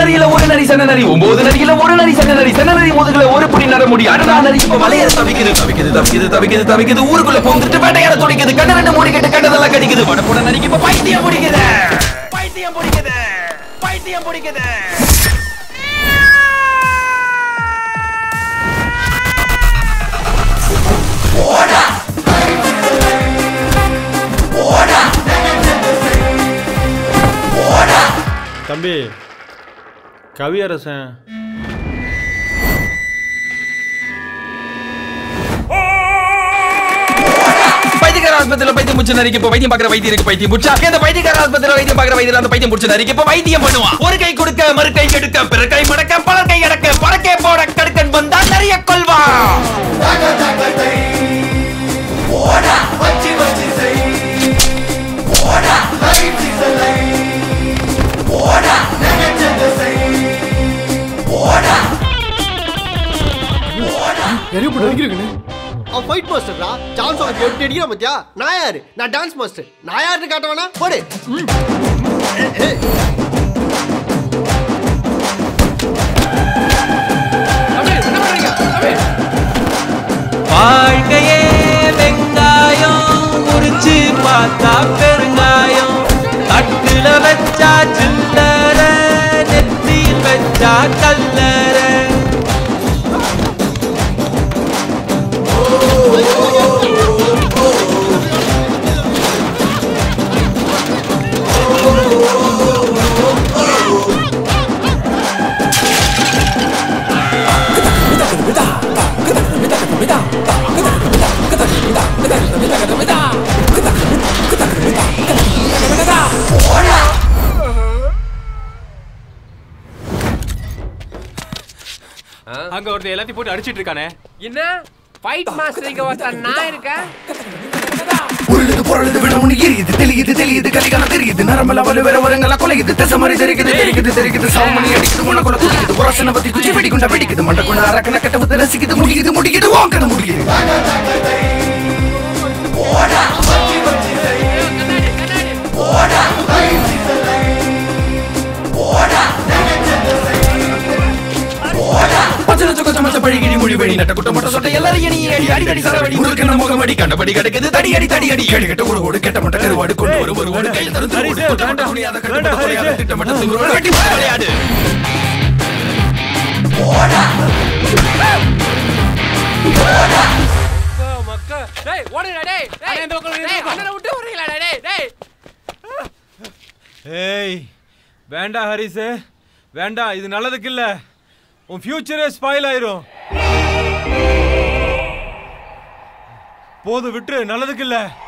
நரியில ஒரு நரி சன நரி ஒன்பது நரியில ஒரு நரி சன நரி சன நரி முதுகுல ஒரு புடி நர முடி அடுத்த நரி இப்ப வலைய தவிக்குது தவிக்குது தவிக்குது தவிக்குது தவிக்குது ஊருக்குள்ள போந்துட்டு வேட்டையாட துடிக்குது கண்ண ரெண்டு மூடி கட்டு கண்டதெல்லாம் கடிக்குது வடப்புட நரிக்கு இப்ப பைத்தியம் பிடிக்குது பைத்தியம் பிடிக்குது பைத்தியம் பிடிக்குது தம்பி கவியரசன் பைத்தியக்கார ஆஸ்பத்திரியில பைத்தியம் முடிச்ச நரிக்கு இப்ப வைத்தியம் பாக்குற வைத்தியம் இருக்கு பைத்தியம் முடிச்சா அந்த பைத்தியக்கார ஆஸ்பத்திரியில வைத்தியம் பாக்குற வைத்தியம் அந்த பைத்தியம் முடிச்ச நரிக்கு இப்ப வைத்தியம் பண்ணுவான் ஒரு கை கொடுக்க மறு கை எடுக்க பிற கை மடக்க பல கை அடக்க படக்கே போட கடுக்கன் வந்தா நிறைய கொள்வான் நிறைய போட்டு அடிக்கிறேன் அவன் ஃபைட் மாஸ்டர்டா சான்ஸ் அவனுக்கு எப்படி அடிக்கிறான் பாத்தியா நான் யாரு நான் டான்ஸ் மாஸ்டர் நான் யாருன்னு காட்டவேனா போடு ம். ஏ, ஏ. வாழ்க்கையே வெங்காயம் உரிச்சு பார்த்தா பெருங்காயம் தட்டுல வச்சா சில்லற நெத்தியில் வச்சா கல்லற அங்க ஒருத்தன் எல்லாத்தையும் போட்டு அடிச்சிட்டு இருக்கானே என்ன ஃபைட் மாஸ்டர் இங்க ஒருத்தன் நான் இருக்கேன் உருளுது பொருளுது விடமுன்னு எரியுது தெளியுது தெளியுது கலிகாலம் தெரியுது நரம்பல வலு வேற வரங்களா கொலையுது திசை மாதிரி தெரிக்குது தெரிக்குது தெரிக்குது சாமணி அடிக்குது உன்ன கொலை துடிக்குது புரசனை பத்தி குச்சி வெடிக்குண்ட வெடிக்குது மண்டை கொண்ட அரக்கன கட்ட வந்து ரசிக்குது முடியுது முடியுது வாங்கட முடியுது பச்சனை சொக்க சமச்ச பழிகிடி மொழி வழி நட்ட குட்ட மட்ட சொட்ட எல்லாரும் இனி அடி அடி அடி சரவடி முழுக்க நம்ம முகமடி கண்டபடி கிடக்குது தடி அடி தடி அடி கேடு கட்ட ஒரு ஓடு கெட்ட மட்ட கருவாடு கொண்டு ஒரு ஒரு ஓடு கையில் தரும் ஓடு கொட்ட மட்ட துணியாத கட்ட மட்ட கொலையாத திட்டமட்ட துங்குரோடு வெட்டி போட விளையாடு மக்கா டேய் ஓடுடா டேய் டேய் இந்த பக்கம் டேய் அண்ணனை விட்டு ஓடுறீங்களா டேய் டேய் ஏய் வேண்டாம் ஹரிசு வேண்டாம் இது நல்லதுக்கு இல்ல உன் ஃபியூச்சரே ஸ்பாயில் ஆயிரும் போதும் விட்டுரு நல்லதுக்கு இல்ல